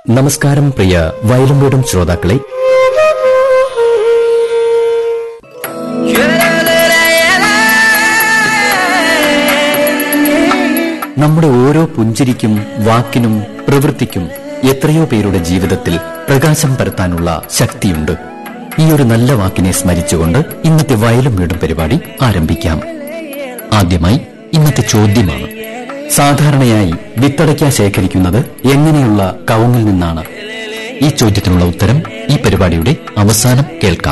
നമസ്കാരം പ്രിയ വയലുംവീടും ശ്രോതാക്കളെ നമ്മുടെ ഓരോ പുഞ്ചിരിക്കും വാക്കിനും പ്രവൃത്തിക്കും എത്രയോ പേരുടെ ജീവിതത്തിൽ പ്രകാശം പരത്താനുള്ള ശക്തിയുണ്ട് ഈ ഒരു നല്ല വാക്കിനെ സ്മരിച്ചുകൊണ്ട് ഇന്നത്തെ വയലും വീടും പരിപാടി ആരംഭിക്കാം ആദ്യമായി ഇന്നത്തെ ചോദ്യമാണ് സാധാരണയായി വിത്തടയ്ക്ക ശേഖരിക്കുന്നത് എങ്ങനെയുള്ള കവുങ്ങിൽ നിന്നാണ് ഈ ചോദ്യത്തിനുള്ള ഉത്തരം ഈ പരിപാടിയുടെ അവസാനം കേൾക്കാം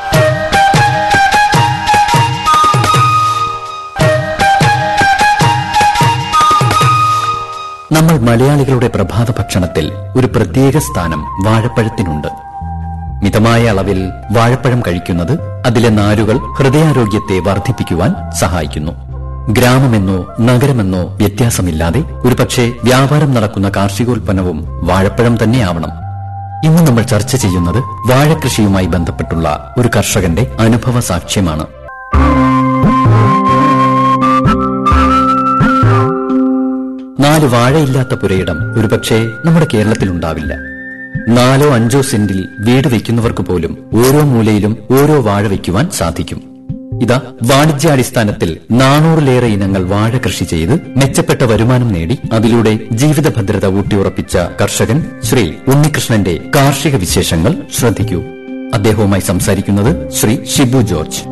നമ്മൾ മലയാളികളുടെ പ്രഭാത ഭക്ഷണത്തിൽ ഒരു പ്രത്യേക സ്ഥാനം വാഴപ്പഴത്തിനുണ്ട് മിതമായ അളവിൽ വാഴപ്പഴം കഴിക്കുന്നത് അതിലെ നാരുകൾ ഹൃദയാരോഗ്യത്തെ വർദ്ധിപ്പിക്കുവാൻ സഹായിക്കുന്നു ഗ്രാമമെന്നോ നഗരമെന്നോ വ്യത്യാസമില്ലാതെ ഒരുപക്ഷെ വ്യാപാരം നടക്കുന്ന കാർഷികോൽപ്പന്നവും വാഴപ്പഴം തന്നെയാവണം ഇന്ന് നമ്മൾ ചർച്ച ചെയ്യുന്നത് വാഴകൃഷിയുമായി ബന്ധപ്പെട്ടുള്ള ഒരു കർഷകന്റെ അനുഭവ സാക്ഷ്യമാണ് നാല് വാഴയില്ലാത്ത പുരയിടം ഒരുപക്ഷെ നമ്മുടെ കേരളത്തിലുണ്ടാവില്ല നാലോ അഞ്ചോ സെന്റിൽ വീട് വയ്ക്കുന്നവർക്ക് പോലും ഓരോ മൂലയിലും ഓരോ വാഴ വയ്ക്കുവാൻ സാധിക്കും ഇതാ വാണിജ്യാടിസ്ഥാനത്തിൽ നാനൂറിലേറെ ഇനങ്ങൾ വാഴ കൃഷി ചെയ്ത് മെച്ചപ്പെട്ട വരുമാനം നേടി അതിലൂടെ ജീവിത ഭദ്രത ഊട്ടിയുറപ്പിച്ച കർഷകൻ ശ്രീ ഉണ്ണികൃഷ്ണന്റെ കാർഷിക വിശേഷങ്ങൾ ശ്രദ്ധിക്കൂ അദ്ദേഹവുമായി സംസാരിക്കുന്നത് ശ്രീ ഷിബു ജോർജ്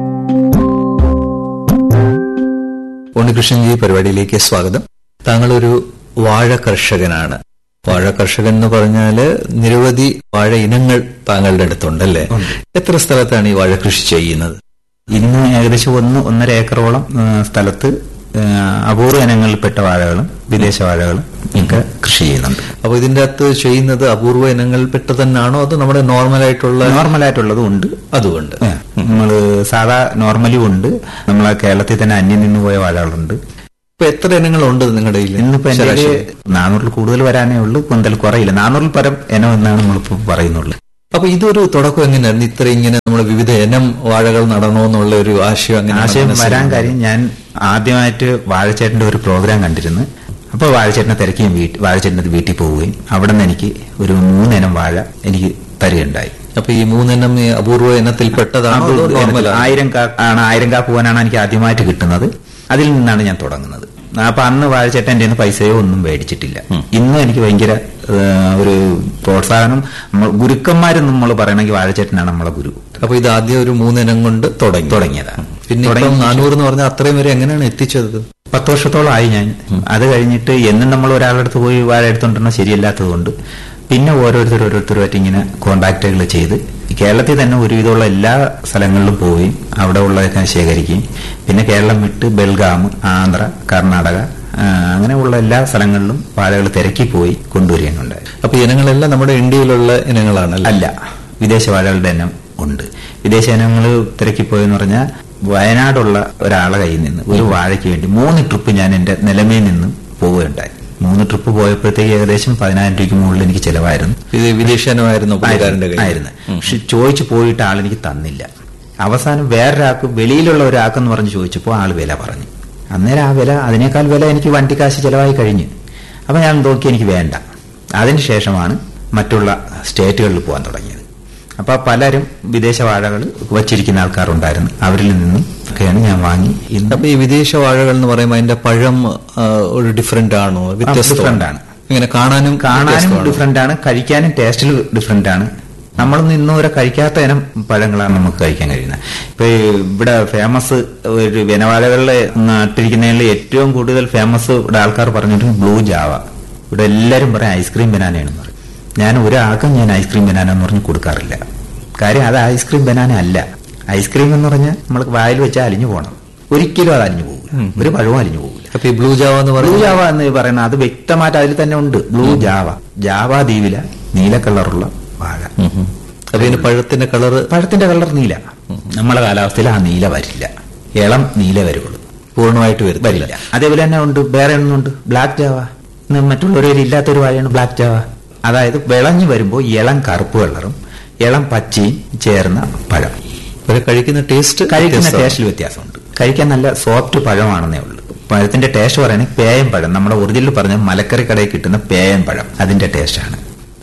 ഉണ്ണികൃഷ്ണൻജി പരിപാടിയിലേക്ക് സ്വാഗതം താങ്കൾ ഒരു വാഴ കർഷകനാണ് വാഴ കർഷകൻ എന്ന് പറഞ്ഞാല് നിരവധി വാഴ ഇനങ്ങൾ താങ്കളുടെ അടുത്തുണ്ടല്ലേ എത്ര സ്ഥലത്താണ് ഈ വാഴ കൃഷി ചെയ്യുന്നത് ഇന്ന് ഏകദേശം ഒന്ന് ഒന്നര ഏക്കറോളം ആ, സ്ഥലത്ത് ആ, അപൂർവ ഇനങ്ങളിൽപ്പെട്ട വാഴകളും വിദേശ വാഴകളും ഒക്കെ കൃഷി ചെയ്യുന്നുണ്ട് അപ്പൊ ഇതിന്റെ അകത്ത് ചെയ്യുന്നത് അപൂർവ ഇനങ്ങളിൽപ്പെട്ട തന്നെയാണോ അത് നമ്മുടെ നോർമൽ ആയിട്ടുള്ള നോർമലായിട്ടുള്ളതും ഉണ്ട് അതുകൊണ്ട് നമ്മൾ സാധാ നോർമലും ഉണ്ട് നമ്മളെ കേരളത്തിൽ തന്നെ അന്യം നിന്ന് പോയ വാഴകളുണ്ട് ഇപ്പൊ എത്ര ഇനങ്ങളുണ്ട് നിങ്ങളുടെ കയ്യിൽ ഇന്നിപ്പോ എന്റെ കയ്യില് നാനൂറിൽ കൂടുതൽ വരാനേ ഉള്ളൂ എന്തായാലും കുറയില്ല നാനൂറിൽ പരം ഇനം എന്നാണ് നമ്മളിപ്പോ പറയുന്നുള്ളൂ അപ്പൊ ഇതൊരു തുടക്കം എങ്ങനെയായിരുന്നു ഇത്ര ഇങ്ങനെ നമ്മൾ വിവിധ ഇനം വാഴകൾ നടണമെന്നുള്ള ഒരു ആശയം അങ്ങനെ ആശയം വരാൻ കാര്യം ഞാൻ ആദ്യമായിട്ട് വാഴച്ചേട്ടന്റെ ഒരു പ്രോഗ്രാം കണ്ടിരുന്നു അപ്പോൾ വാഴച്ചേട്ടനെ തിരക്കിയും വീട്ടിൽ വാഴച്ചേട്ടൻ്റെ വീട്ടിൽ പോവുകയും അവിടെ നിന്ന് എനിക്ക് ഒരു മൂന്നിനം വാഴ എനിക്ക് തരികയുണ്ടായി അപ്പൊ ഈ മൂന്നെണ്ണം ഈ അപൂർവ ഇനത്തിൽപ്പെട്ടതാണോ അതോ നോർമൽ ആയിരം കാ ആണ് ആയിരം കാ പൂവാനാണ് എനിക്ക് ആദ്യമായിട്ട് കിട്ടുന്നത് അതിൽ നിന്നാണ് ഞാൻ തുടങ്ങുന്നത് അപ്പൊ അന്ന് വാഴച്ചേട്ടൻ എന്റെ കയ്യിന്ന് പൈസയോ ഒന്നും മേടിച്ചിട്ടില്ല ഇന്നും എനിക്ക് ഭയങ്കര ആ, ഒരു പ്രോത്സാഹനം നമ്മൾ ഗുരുക്കന്മാരും നമ്മൾ പറയണമെങ്കിൽ വാഴച്ചേട്ടനാണ് നമ്മളെ ഗുരു അപ്പൊ ഇത് ആദ്യം ഒരു മൂന്നിനം കൊണ്ട് തുടങ്ങി തുടങ്ങിയതാണ് പിന്നെ ഇപ്പം തുടങ്ങിയ നാനൂറ് എന്ന് പറഞ്ഞാൽ അത്രയും വരെ എങ്ങനെയാണ് എത്തിച്ചത് പത്ത് വർഷത്തോളമായി ഞാൻ അത് കഴിഞ്ഞിട്ട് എന്നും നമ്മൾ ഒരാളുടെ അടുത്ത് പോയി വാഴ എടുത്തോണ്ടിരുന്ന ശരിയല്ലാത്തതുകൊണ്ട് പിന്നെ ഓരോരുത്തർ ഓരോരുത്തരുമായിട്ട് ഇങ്ങനെ കോണ്ടാക്റ്റുകൾ ചെയ്ത് കേരളത്തിൽ തന്നെ ഒരുവിധമുള്ള എല്ലാ സ്ഥലങ്ങളിലും പോയി അവിടെ ഉള്ളതൊക്കെ ശേഖരിക്കുകയും പിന്നെ കേരളം വിട്ട് ബെൽഗാം ആന്ധ്ര കർണാടക ആ, അങ്ങനെയുള്ള എല്ലാ സ്ഥലങ്ങളിലും വാഴകൾ തിരക്കി പോയി കൊണ്ടുവരികയുണ്ടായി അപ്പൊ ഇനങ്ങളെല്ലാം നമ്മുടെ ഇന്ത്യയിലുള്ള ഇനങ്ങളാണല്ലേ അല്ല വിദേശ വാഴകളുടെ എണ്ണം ഉണ്ട് വിദേശ ഇനങ്ങൾ തിരക്കിപ്പോയെന്ന് പറഞ്ഞാൽ വയനാടുള്ള ഒരാളെ കയ്യിൽ നിന്ന് ഒരു വാഴയ്ക്ക് വേണ്ടി മൂന്ന് ട്രിപ്പ് ഞാൻ എന്റെ നിലമയിൽ നിന്ന് പോവുകയുണ്ടായി മൂന്ന് ട്രിപ്പ് പോയപ്പോഴത്തേക്ക് ഏകദേശം പതിനായിരം രൂപയ്ക്ക് മുകളിൽ എനിക്ക് ചിലവായിരുന്നു ഇത് വിദേശീയനമായിരുന്നു പുള്ളിക്കാരന്റെ കയ്യിൽ ആയിരുന്നു പക്ഷെ ചോദിച്ചു പോയിട്ട് ആളെനിക്ക് തന്നില്ല അവസാനം വേറൊരാൾക്ക് വെളിയിലുള്ള ഒരാൾക്കെന്ന് പറഞ്ഞ് ചോദിച്ചപ്പോൾ ആൾ വില പറഞ്ഞു അന്നേരം ആ വില അതിനേക്കാൾ വില എനിക്ക് വണ്ടിക്കാശ് ചിലവായി കഴിഞ്ഞു അപ്പൊ ഞാൻ നോക്കി എനിക്ക് വേണ്ട അതിനുശേഷമാണ് മറ്റുള്ള സ്റ്റേറ്റുകളിൽ പോകാൻ തുടങ്ങിയത് അപ്പൊ പലരും വിദേശ വാഴകൾ വച്ചിരിക്കുന്ന ആൾക്കാരുണ്ടായിരുന്നു അവരിൽ നിന്നും ഒക്കെയാണ് ഞാൻ വാങ്ങി ഇന്ന് അപ്പൊ ഈ വിദേശ വാഴകൾ എന്ന് പറയുമ്പോൾ അതിന്റെ പഴം ആ, ഒരു ഡിഫറെന്റ് ആണോ different ആണ്. ഇങ്ങനെ കാണാനും കാണാനും വ്യത്യസ്തമാണോ? ഡിഫറെന്റ് ആണ് കഴിക്കാനും ടേസ്റ്റിൽ ഡിഫറെന്റ് ആണ് നമ്മളൊന്നും ഇന്നും വരെ കഴിക്കാത്ത ഇനം പഴങ്ങളാണ് നമുക്ക് കഴിക്കാൻ കഴിയുന്നത് ഇപ്പൊ ഈ ഇവിടെ ഫേമസ് ഒരു വനവാഴകളിലെ നട്ടിരിക്കുന്നതിൽ ഏറ്റവും കൂടുതൽ ഫേമസ് ഇവിടെ ആൾക്കാർ പറഞ്ഞിട്ട് ബ്ലൂ ജാവ ഇവിടെ എല്ലാവരും പറയും ഐസ്ക്രീം ബനാനയാണെന്ന് പറയും ഞാൻ ഒരാൾക്കും ഞാൻ ഐസ്ക്രീം ബനാന എന്ന് പറഞ്ഞ് കൊടുക്കാറില്ല കാര്യം അത് ഐസ്ക്രീം ബനാന അല്ല ഐസ്ക്രീം എന്ന് പറഞ്ഞാൽ നമ്മൾ വായിൽ വെച്ചാൽ അലിഞ്ഞു പോകണം ഒരിക്കലും അത് അലിഞ്ഞു പോകില്ല ഒരു പഴവും അലിഞ്ഞു പോകില്ല അപ്പൊ ഈ ബ്ലൂ ജാവ എന്ന് ബ്ലൂ പറയുന്നത് ജാവ എന്ന് പറയുന്നത് അത് വ്യക്തമായിട്ട് അതിൽ തന്നെ ഉണ്ട് ബ്ലൂ ജാവ ജാവ ദ്വീപിലെ നീല കളറുള്ള വാഴ ഉം ഉം. അപ്പൊ ഇതിന് പഴത്തിന്റെ കളറ് പഴത്തിന്റെ കളർ നീല നമ്മളെ കാലാവസ്ഥയിൽ ആ നീല വരില്ല ഇളം നീല വരുള്ളൂ പൂർണ്ണമായിട്ട് വരുന്നില്ല വരില്ല അതേപോലെ തന്നെ ഉണ്ട് വേറെ ഒന്നുണ്ട് ബ്ലാക്ക് ജാവ ഇന്ന് മറ്റുള്ളവരിൽ ഇല്ലാത്തൊരു വാഴയാണ് ബ്ലാക്ക് ജാവ അതായത് വിളഞ്ഞു വരുമ്പോൾ ഇളം കറുപ്പ് കളറും ഇളം പച്ചയും ചേർന്ന പഴം പക്ഷെ കഴിക്കുന്ന ടേസ്റ്റ് കഴിക്കുന്ന ടേസ്റ്റിൽ വ്യത്യാസമുണ്ട് കഴിക്കാൻ നല്ല സോഫ്റ്റ് പഴമാണെന്നേ ഉള്ളൂ പഴത്തിന്റെ ടേസ്റ്റ് പറയുന്നത് പേയം പഴം നമ്മുടെ ഒറിജിനൽ പറഞ്ഞ മലക്കറി കടയിൽ കിട്ടുന്ന പേയം പഴം അതിന്റെ ടേസ്റ്റാണ്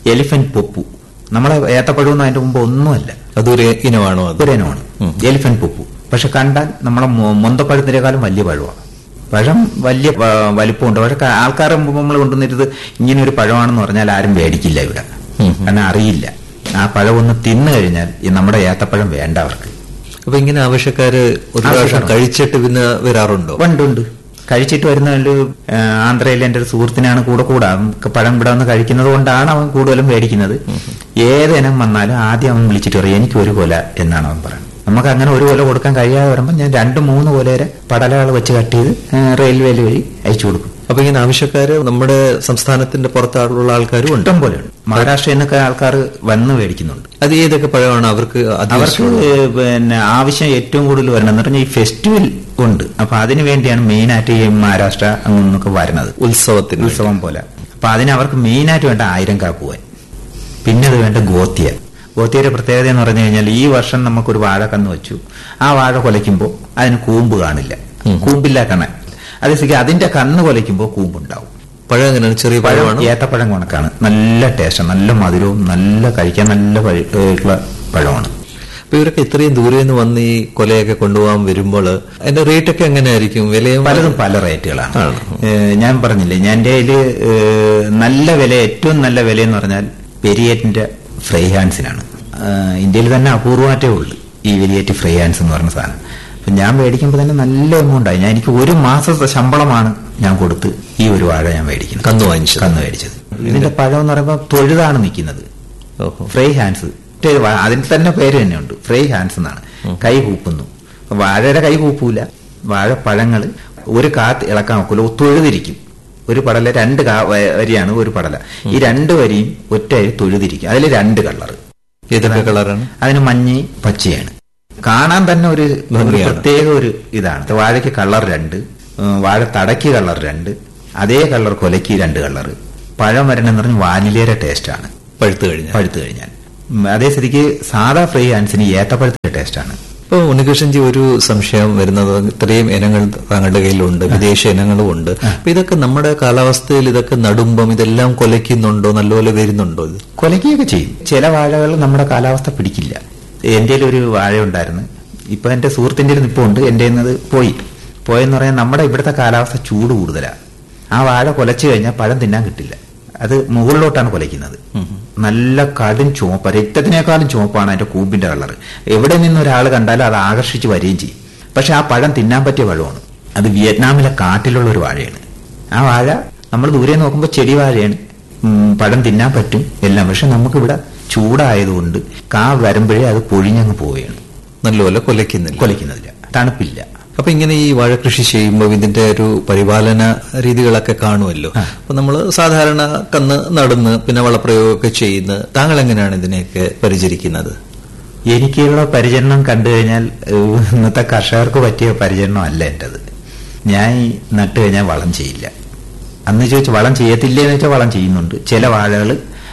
എലിഫന്റ് പൊപ്പു നമ്മളെ ഏത്തപ്പഴമൊന്നും അതിന്റെ മുമ്പ് ഒന്നുമല്ല അതൊരു ഇനമാണോ അത് ഒരേനമാണ് എലിഫന്റ് പൊപ്പു പക്ഷെ കണ്ടാൽ നമ്മളെ മൊ- മൊന്തപ്പഴത്തിനേക്കാളും വലിയ പഴമാണ് പഴം വലിയ വ- വലിപ്പമുണ്ട് പക്ഷെ ക- ആൾക്കാരുടെ മുമ്പ് നമ്മൾ കൊണ്ടുവന്നിട്ട് ഇങ്ങനെ ഒരു പഴമാണെന്ന് പറഞ്ഞാൽ ആരും മേടിക്കില്ല ഇവിടെ കാരണം അറിയില്ല ആ പഴം ഒന്ന് തിന്നു കഴിഞ്ഞാൽ ഈ നമ്മുടെ ഏത്തപ്പഴം വേണ്ട അവർക്ക് അപ്പൊ ഇങ്ങനെ ആവശ്യക്കാര് ഒരു പ്രാവശ്യം ആവശ്യക്കാരോ? കഴിച്ചിട്ട് പിന്നെ വരാറുണ്ടോ ഉണ്ട് ഉണ്ട് കഴിച്ചിട്ട് വരുന്ന ഒരു ആ, ആന്ധ്രയിലെ എന്റെ ഒരു സുഹൃത്തിനാണ് കൂടെ കൂടെ അവൻ പഴം ഇവിടെ വന്ന് കഴിക്കുന്നത് കൊണ്ടാണ് അവൻ കൂടുതലും മേടിക്കുന്നത് ഏതിനം വന്നാലും ആദ്യം അവൻ വിളിച്ചിട്ട് പറയും എനിക്ക് ഒരു കൊല എന്നാണ് അവൻ പറയുന്നത് നമുക്ക് അങ്ങനെ ഒരു കൊല കൊടുക്കാൻ കഴിയാതെ വരുമ്പോൾ ഞാൻ രണ്ട് മൂന്ന് കൊലരെ പടലകൾ വെച്ച് കട്ട് ചെയ്ത് റെയിൽവേയിൽ വഴി അയച്ചു കൊടുക്കും അപ്പൊ ഇങ്ങനെ ആവശ്യക്കാര് നമ്മുടെ സംസ്ഥാനത്തിന്റെ പുറത്താളുള്ള ആൾക്കാരും ഉണ്ട് ഇഷ്ടം പോലെയുണ്ട് മഹാരാഷ്ട്രയിൽ നിന്നൊക്കെ ആൾക്കാർ വന്ന് മേടിക്കുന്നുണ്ട് അത് ഏതൊക്കെ പഴമാണ് അവർക്ക് അധികം അവർക്ക് ഇഷ്ടമുള്ളത്? പിന്നെ ആവശ്യം ഏറ്റവും കൂടുതൽ വരണം എന്ന് പറഞ്ഞാൽ ഈ ഫെസ്റ്റിവൽ ഉണ്ട് അപ്പൊ അതിന് വേണ്ടിയാണ് മെയിനായിട്ട് ഈ മഹാരാഷ്ട്ര അങ്ങനൊക്കെ വരുന്നത് ഉത്സവത്തിന് ഉത്സവം പോലെ അപ്പൊ അതിന് അവർക്ക് മെയിനായിട്ട് വേണ്ട ആയിരം കാപ്പുവാൻ പിന്നെ അത് വേണ്ട ഗോത്തിയ ഗോത്തിയുടെ പ്രത്യേകത എന്ന് പറഞ്ഞു കഴിഞ്ഞാൽ ഈ വർഷം നമുക്കൊരു വാഴ കന്ന് വെച്ചു ആ വാഴ കൊലയ്ക്കുമ്പോൾ അതിന് കൂമ്പ് കാണില്ല കൂമ്പില്ല കണ്ണൻ അതേസരിക്ക് അതിന്റെ കന്ന് കൊലയ്ക്കുമ്പോൾ കൂമ്പുണ്ടാവും പഴം എങ്ങനെയാണ് ചെറിയ പഴം പഴമാണ് ഏത്തപ്പഴം കണക്കാണ് നല്ല ടേസ്റ്റ് നല്ല മധുരവും നല്ല കഴിക്കാൻ നല്ല പഴ- ഏഹ് പഴമാണ് അപ്പൊ ഇവരൊക്കെ ഇത്രയും ദൂരെ നിന്ന് വന്ന് ഈ കൊലയൊക്കെ കൊണ്ടുപോകാൻ വരുമ്പോൾ അതിന്റെ റേറ്റ് ഒക്കെ എങ്ങനെയായിരിക്കും വിലയും പലതും പല റേറ്റുകളാണ് ആണ്. ഏഹ് ഞാൻ പറഞ്ഞില്ലേ ഞാൻ എൻ്റെ കയ്യില് ഏഹ് നല്ല വില ഏറ്റവും നല്ല വില എന്ന് പറഞ്ഞാൽ വെരിയേറ്റിന്റെ ഫ്രൈ ഹാൻഡ്സിനാണ് ഏഹ് ഇന്ത്യയിൽ തന്നെ അപൂർവമായിട്ടേ ഉള്ളൂ ഈ വെരിയേറ്റ് ഫ്രൈ ഹാൻഡ്സ് എന്ന് പറഞ്ഞ സാധനം അപ്പൊ ഞാൻ മേടിക്കുമ്പോൾ തന്നെ നല്ല എമൗണ്ട് ആയി ഞാൻ എനിക്ക് ഒരു മാസത്തെ ശമ്പളമാണ് ഞാൻ കൊടുത്ത് ഈ ഒരു വാഴ ഞാൻ മേടിക്കുന്നത് കന്ന് വാങ്ങിച്ചത് കന്ന് മേടിച്ചത് ഇതിന്റെ പഴം എന്ന് പറയുമ്പോൾ തൊഴുതാണ് നിൽക്കുന്നത് ഓഹോ ഫ്രൈ ഹാൻഡ്സ് മറ്റേ വാ- അതിന് തന്നെ പേര് തന്നെയുണ്ട് ഫ്രൈ ഹാൻഡ്സ് എന്നാണ് കൈ കൂപ്പുന്നു അപ്പൊ വാഴയുടെ കൈ കൂപ്പൂല വാഴപ്പഴങ്ങള് ഒരു കാത്ത് ഇളക്കാൻ നോക്കൂല തൊഴുതിരിക്കും ഒരു പടല രണ്ട് കാ- വ- വരിയാണ് ഒരു പടല ഈ രണ്ട് വരിയും ഒറ്റയായി തൊഴുതിരിക്കും അതിൽ രണ്ട് കളറ് ഏതൊക്കെ കളറാണ് അതിന് മഞ്ഞ പച്ചയാണ് കാണാൻ തന്നെ ഒരു ഒരു ഭംഗിയാണ്. പ്രത്യേക ഒരു ഇതാണ് വാഴയ്ക്ക് കളർ രണ്ട് ഉം, വാഴ തടയ്ക്ക് കളർ രണ്ട് അതേ കളർ കൊലയ്ക്ക് രണ്ട് കളർ പഴം വരണമെന്ന് പറഞ്ഞ് വാനിലയുടെ ടേസ്റ്റാണ് പഴുത്ത് കഴിഞ്ഞാൽ പഴുത്തു കഴിഞ്ഞാൽ ഉം, അതേ സ്ഥിതിക്ക് സാധാ ഫ്രൈ ഹാൻസിന് ഏത്തപ്പഴത്തിന്റെ ടേസ്റ്റാണ് ഇപ്പൊ ഉണ്ണികൃഷ്ണൻജി ഒരു സംശയം വരുന്നത് ഇത്രയും ഇനങ്ങൾ താങ്കളുടെ കയ്യിലുണ്ട് വിദേശ ഇനങ്ങളും ഉണ്ട് അപ്പൊ ഇതൊക്കെ നമ്മുടെ കാലാവസ്ഥയിൽ ഇതൊക്കെ നടുമ്പം ഇതെല്ലാം കൊലയ്ക്കുന്നുണ്ടോ നല്ലപോലെ വരുന്നുണ്ടോ ഇത് കൊലയ്ക്കുകയൊക്കെ ചെയ്യും ചില വാഴകൾ നമ്മുടെ കാലാവസ്ഥ പിടിക്കില്ല എൻ്റെ ഒരു വാഴ ഉണ്ടായിരുന്നു ഇപ്പൊ എന്റെ സുഹൃത്തിന്റെ നിപ്പുണ്ട് എന്റെ അത് പോയി പോയെന്ന് പറയാൻ നമ്മുടെ ഇവിടുത്തെ കാലാവസ്ഥ ചൂട് കൂടുതലാണ് ആ വാഴ കൊലച്ചു കഴിഞ്ഞാൽ പഴം തിന്നാൻ കിട്ടില്ല അത് മുകളിലോട്ടാണ് കൊലയ്ക്കുന്നത് നല്ല കടും ചുവപ്പ് രക്തത്തിനേക്കാളും ചുവപ്പാണ് അതിന്റെ കൂമ്പിന്റെ കളർ എവിടെ നിന്ന് ഒരാൾ കണ്ടാലും അത് ആകർഷിച്ച് വരികയും ചെയ്യും പക്ഷെ ആ പഴം തിന്നാൻ പറ്റിയ പഴമാണ് അത് വിയറ്റ്നാമിലെ കാട്ടിലുള്ള ഒരു വാഴയാണ് ആ വാഴ നമ്മൾ ദൂരെ നോക്കുമ്പോൾ ചെടി വാഴയാണ് ഉം, പഴം തിന്നാൻ പറ്റും എല്ലാം പക്ഷെ നമുക്കിവിടെ ചൂടായതുകൊണ്ട് കാ വരുമ്പോഴേ അത് പൊഴിഞ്ഞങ്ങ് പോവുകയാണ് നല്ലപോലെ കൊലയ്ക്കുന്നില്ല കൊലിക്കുന്നില്ല തണുപ്പില്ല അപ്പൊ ഇങ്ങനെ ഈ വാഴ കൃഷി ചെയ്യുമ്പോൾ ഇതിന്റെ ഒരു പരിപാലന രീതികളൊക്കെ കാണുമല്ലോ അപ്പൊ നമ്മൾ സാധാരണ കന്ന് നടന്ന് പിന്നെ വളപ്രയോഗമൊക്കെ ചെയ്യുന്ന താങ്കൾ എങ്ങനെയാണ് ഇതിനെയൊക്കെ പരിചരിക്കുന്നത് എനിക്കുള്ള പരിചരണം കണ്ടു കഴിഞ്ഞാൽ ഏഹ്, ഇന്നത്തെ കർഷകർക്ക് പറ്റിയ പരിചരണം അല്ല എന്റേത് ഞാൻ ഈ നട്ട് കഴിഞ്ഞാൽ വളം ചെയ്യില്ല അന്ന് ചോദിച്ചു വളം ചെയ്യത്തില്ലേ എന്ന് വെച്ചാൽ വളം ചെയ്യുന്നുണ്ട് ചില വാഴകൾ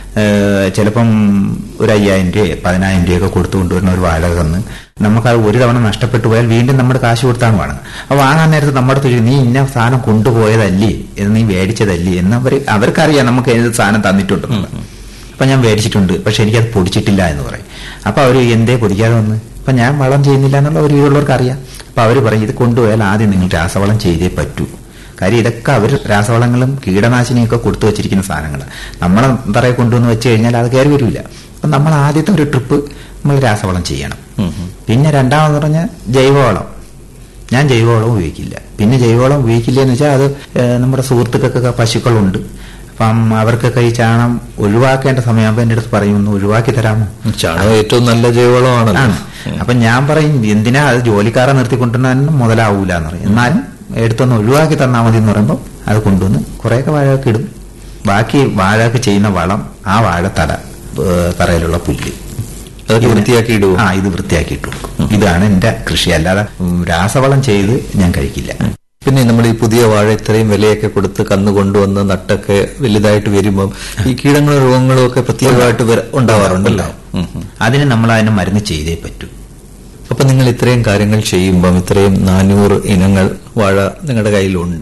ചിലപ്പം ഒരു അയ്യായിരം രൂപ പതിനായിരം രൂപയൊക്കെ കൊടുത്തു കൊണ്ടുവരുന്ന ഒരു വാഴ തന്ന് നമുക്കത് ഒരു തവണ നഷ്ടപ്പെട്ടു പോയാൽ വീണ്ടും നമ്മുടെ കാശ് കൊടുത്താണ് വാങ്ങുന്നത് അപ്പോൾ വാങ്ങാൻ നേരത്ത് നമ്മുടെ തൊഴിൽ നീ ഇന്ന സാധനം കൊണ്ടുപോയതല്ലേ എന്ന് നീ മേടിച്ചതല്ലേ എന്ന് അവർ അവർക്കറിയാം നമുക്ക് ഏത് സാധനം തന്നിട്ടുണ്ടെന്നുള്ളത് അപ്പൊ ഞാൻ മേടിച്ചിട്ടുണ്ട് പക്ഷെ എനിക്കത് പൊടിച്ചിട്ടില്ല എന്ന് പറയും അപ്പൊ അവര് എന്തേ പൊടിക്കാതെ വന്ന് അപ്പൊ ഞാൻ വളം ചെയ്യുന്നില്ല എന്നുള്ള ഒരു വീടുള്ളവർക്ക് അറിയാം അപ്പൊ അവര് പറയും ഇത് കൊണ്ടുപോയാൽ ആദ്യം നിങ്ങൾ രാസവളം ചെയ്തേ പറ്റൂ കാര്യം ഇതൊക്കെ അവർ രാസവളങ്ങളും കീടനാശിനിയും ഒക്കെ കൊടുത്തു വെച്ചിരിക്കുന്ന സാധനങ്ങൾ നമ്മളെ തറയെ കൊണ്ടുവന്ന് വെച്ച് കഴിഞ്ഞാൽ അത് കയറി വരില്ല അപ്പൊ നമ്മൾ ആദ്യത്തെ ഒരു ട്രിപ്പ് നമ്മൾ രാസവളം ചെയ്യണം പിന്നെ രണ്ടാമെന്ന് പറഞ്ഞാൽ ജൈവവളം ഞാൻ ജൈവവളം ഉപയോഗിക്കില്ല പിന്നെ ജൈവവളം ഉപയോഗിക്കില്ല എന്ന് വെച്ചാൽ അത് ഏഹ്, നമ്മുടെ സുഹൃത്തുക്കൾക്കൊക്കെ പശുക്കളുണ്ട് അപ്പം അവർക്കൊക്കെ ഈ ചാണം ഒഴിവാക്കേണ്ട സമയമാകുമ്പോൾ എൻ്റെ അടുത്ത് പറയും ഒന്ന് ഒഴിവാക്കി തരാമോ ചാണകം ഏറ്റവും നല്ല ജൈവവളമാണല്ലോ ആണ് അപ്പൊ ഞാൻ പറയും എന്തിനാ അത് ജോലിക്കാരെ നിർത്തിക്കൊണ്ടുവന്നാലും മുതലാവൂല എന്ന് പറയും എന്നാലും എടുത്തൊന്ന് ഒഴിവാക്കി തന്നാൽ മതി എന്ന് പറയുമ്പോൾ അത് കൊണ്ടുവന്ന് കുറേയൊക്കെ വാഴയൊക്കെ ഇടും ബാക്കി വാഴക്ക് ചെയ്യുന്ന വളം ആ വാഴ തട ഏഹ്, തറയിലുള്ള പുല്ല് അതൊക്കെ ഇതിന് വൃത്തിയാക്കി ഇടുവോ? ആ ഇത് വൃത്തിയാക്കി ഇട്ടു കൊടുക്കും ഇതാണ് എന്റെ കൃഷി അല്ലാതെ ഉം, രാസവളം ചെയ്ത് ഞാൻ കഴിക്കില്ല പിന്നെ നമ്മൾ ഈ പുതിയ വാഴ ഇത്രയും വിലയൊക്കെ കൊടുത്ത് കന്ന് കൊണ്ടുവന്ന് നട്ടൊക്കെ വലുതായിട്ട് വരുമ്പം ഈ കീടങ്ങളും രോഗങ്ങളും ഒക്കെ പ്രത്യേകമായിട്ട് വര- ഉണ്ടാവാറുണ്ടല്ലോ ഉം, ഉം. അതിന് നമ്മൾ അതിന് മരുന്ന് ചെയ്തേ പറ്റൂ അപ്പൊ നിങ്ങൾ ഇത്രയും കാര്യങ്ങൾ ചെയ്യുമ്പം ഇത്രയും നാനൂറ് ഇനങ്ങൾ വാഴ നിങ്ങളുടെ കയ്യിലുണ്ട്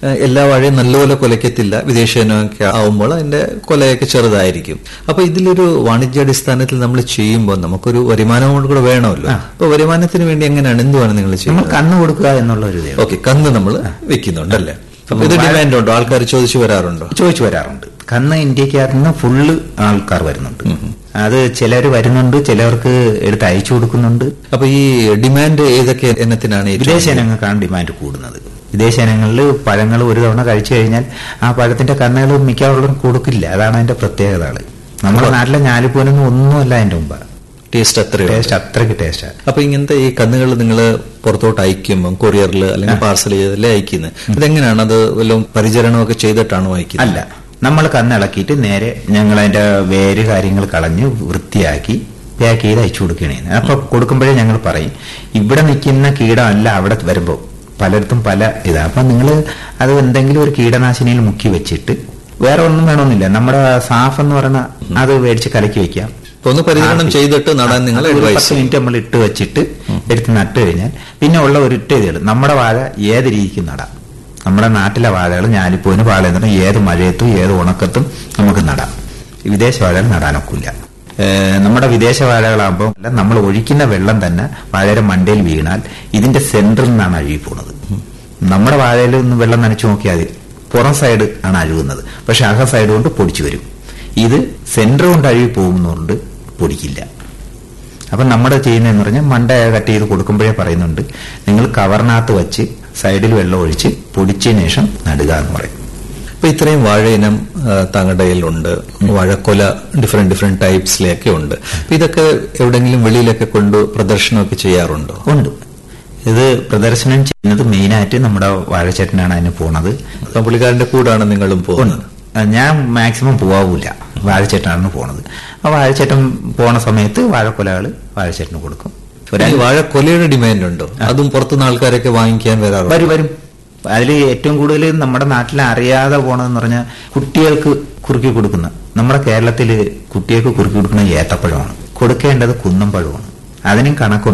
ഏഹ്, എല്ലാ വാഴയും നല്ലപോലെ കൊലയ്ക്കത്തില്ല വിദേശ ഇനമൊക്കെ ആവുമ്പോൾ അതിന്റെ കൊലയൊക്കെ ചെറുതായിരിക്കും അപ്പൊ ഇതിലൊരു വാണിജ്യാടിസ്ഥാനത്തിൽ നമ്മൾ ചെയ്യുമ്പോൾ നമുക്കൊരു വരുമാനം കൂടെ വേണമല്ലോ അപ്പൊ വരുമാനത്തിന് വേണ്ടി എങ്ങനെയാണ് എന്തുവാണ് നിങ്ങൾ നമ്മൾ ചെയ്യുന്നത് കണ്ണ് കൊടുക്കുക എന്നുള്ള ഒരു ഇതേ ഉള്ളൂ. ഓക്കെ കന്ന് നമ്മൾ വെക്കുന്നുണ്ടല്ലേ അപ്പൊ ഇത് ഡിമാൻഡ് ഉണ്ടോ ആൾക്കാർ ചോദിച്ചു വരാറുണ്ടോ ചോദിച്ചു വരാറുണ്ട് കന്ന് ഇന്ത്യക്കകത്ത് നിന്ന് ഫുള്ള് ആൾക്കാർ വരുന്നുണ്ട് അത് ചിലർ വരുന്നുണ്ട് ചിലർക്ക് എടുത്ത് അയച്ചു കൊടുക്കുന്നുണ്ട് അപ്പൊ ഈ ഡിമാൻഡ് ഏതൊക്കെ ഇനത്തിനാണ് ഏറ്റവും വിദേശ ഇനങ്ങൾക്കാണ് ഡിമാൻഡ് കൂടുന്നത് വിദേശ ഇനങ്ങളിൽ പഴങ്ങൾ ഒരു തവണ കഴിച്ചു കഴിഞ്ഞാൽ ആ പഴത്തിന്റെ കണ്ണുകൾ മിക്കവാറും കൊടുക്കില്ല അതാണ് അതിന്റെ പ്രത്യേകതകൾ നമ്മുടെ നാട്ടിലെ ഞാലിപ്പൂനൊന്നും ഒന്നുമല്ല അതിന്റെ മുമ്പ് ടേസ്റ്റ് അത്രയോ ടേസ്റ്റ് അത്രയ്ക്ക് ടേസ്റ്റാണ് അപ്പൊ ഇങ്ങനത്തെ ഈ കന്നുകൾ നിങ്ങൾ പുറത്തോട്ട് അയക്കുമ്പോൾ കൊറിയറിൽ അല്ലെങ്കിൽ പാർസൽ ചെയ്തല്ലേ അയക്കുന്നത് ഇതെങ്ങനെയാണ് അത് വല്ലതും പരിചരണമൊക്കെ ചെയ്തിട്ടാണോ അയക്കുന്നത് അല്ല നമ്മൾ കണ്ണിളക്കിയിട്ട് നേരെ ഞങ്ങൾ അതിന്റെ വേര് കാര്യങ്ങൾ കളഞ്ഞ് വൃത്തിയാക്കി പാക്ക് ചെയ്ത് അയച്ചു കൊടുക്കുകയാണ് ചെയ്യുന്നത് അപ്പൊ കൊടുക്കുമ്പോഴേ ഞങ്ങൾ പറയും ഇവിടെ നിൽക്കുന്ന കീടമല്ല അവിടെ വരുമ്പോൾ പലയിടത്തും പല ഇതാ അപ്പൊ നിങ്ങൾ അത് എന്തെങ്കിലും ഒരു കീടനാശിനിയിൽ മുക്കി വെച്ചിട്ട് വേറെ ഒന്നും വേണമെന്നില്ല നമ്മുടെ സാഫ് എന്ന് പറയുന്ന അത് മേടിച്ച് കലക്കി വെക്കാം അപ്പൊ ഒന്ന് പരിചരണം ചെയ്തിട്ട് നടാൻ നിങ്ങൾ ഒരു അഡ്വൈസ് പത്ത് മിനിറ്റ് നമ്മൾ ഇട്ട് വെച്ചിട്ട് എടുത്ത് നട്ട് കഴിഞ്ഞാൽ പിന്നെ ഉള്ള ഒരു ഇട്ട് ഇതുണ്ട് നമ്മുടെ വാഴ ഏത് രീതിക്ക് നടാം നമ്മുടെ നാട്ടിലെ വാഴകൾ ഞാലിപ്പൂവിന് വാഴ എന്ന് പറഞ്ഞാൽ ഏത് മഴയത്തും ഏത് ഉണക്കത്തും നമുക്ക് നടാം വിദേശ വാഴകൾ നടാനൊക്കില്ല നമ്മുടെ വിദേശ വാഴകളാകുമ്പോൾ നമ്മൾ ഒഴിക്കുന്ന വെള്ളം തന്നെ വാഴയുടെ മണ്ടയിൽ വീണാൽ ഇതിന്റെ സെന്ററിൽ നിന്നാണ് അഴുകി പോണത് നമ്മുടെ വാഴയിൽ ഒന്ന് വെള്ളം നനച്ചു നോക്കിയാൽ മതി പുറം സൈഡ് ആണ് അഴുകുന്നത് പക്ഷെ അക സൈഡ് കൊണ്ട് പൊടിച്ചു വരും ഇത് സെന്റർ കൊണ്ട് അഴുകി പോകുന്നതുകൊണ്ട് പൊടിക്കില്ല അപ്പം നമ്മുടെ ചെയ്യുന്നതെന്ന് പറഞ്ഞാൽ മണ്ട കട്ട് ചെയ്ത് കൊടുക്കുമ്പോഴേ പറയുന്നുണ്ട് നിങ്ങൾ കവറിനകത്ത് വെച്ച് സൈഡിൽ വെള്ളം ഒഴിച്ച് പൊടിച്ചതിന് ശേഷം നടുക എന്ന് പറയും അപ്പൊ ഇത്രയും വാഴ ഇനം ആ, താങ്കളുടെ കയ്യിലുണ്ട് വാഴക്കൊല ഡിഫറെന്റ് ഡിഫറെന്റ് ടൈപ്സിലൊക്കെ ഉണ്ട് അപ്പൊ ഇതൊക്കെ എവിടെങ്കിലും വെളിയിലൊക്കെ കൊണ്ട് പ്രദർശനമൊക്കെ ചെയ്യാറുണ്ടോ ഉണ്ട് ഇത് പ്രദർശനം ചെയ്യുന്നത് മെയിനായിട്ട് നമ്മുടെ വാഴച്ചേട്ടനാണ് അതിന് പോണത് അപ്പൊ പുള്ളിക്കാരന്റെ കൂടാണ് നിങ്ങളും പോകുന്നത് ആ, ഞാൻ മാക്സിമം പോവാവൂല വാഴച്ചേട്ടനാണ് പോണത് ആ വാഴച്ചേട്ടൻ പോണ സമയത്ത് വാഴക്കൊലകൾ വാഴച്ചേട്ടന് കൊടുക്കും ഒരു ഈ വാഴക്കൊലയുടെ ഡിമാൻഡ് ഉണ്ടോ അതും പുറത്തുനിന്ന് ആൾക്കാരൊക്കെ വാങ്ങിക്കാൻ വരാറുണ്ട് വരും വരും അതിൽ ഏറ്റവും കൂടുതൽ നമ്മുടെ നാട്ടിൽ അറിയാതെ പോണതെന്ന് പറഞ്ഞാൽ കുട്ടികൾക്ക് കുറുക്കി കൊടുക്കുന്ന നമ്മുടെ കേരളത്തിൽ കുട്ടികൾക്ക് കുറുക്കി കൊടുക്കുന്ന ഏത്തപ്പഴമാണ് കൊടുക്കേണ്ടത് കുന്നമ്പഴമാണ് അതിനും കണക്കുണ്ട്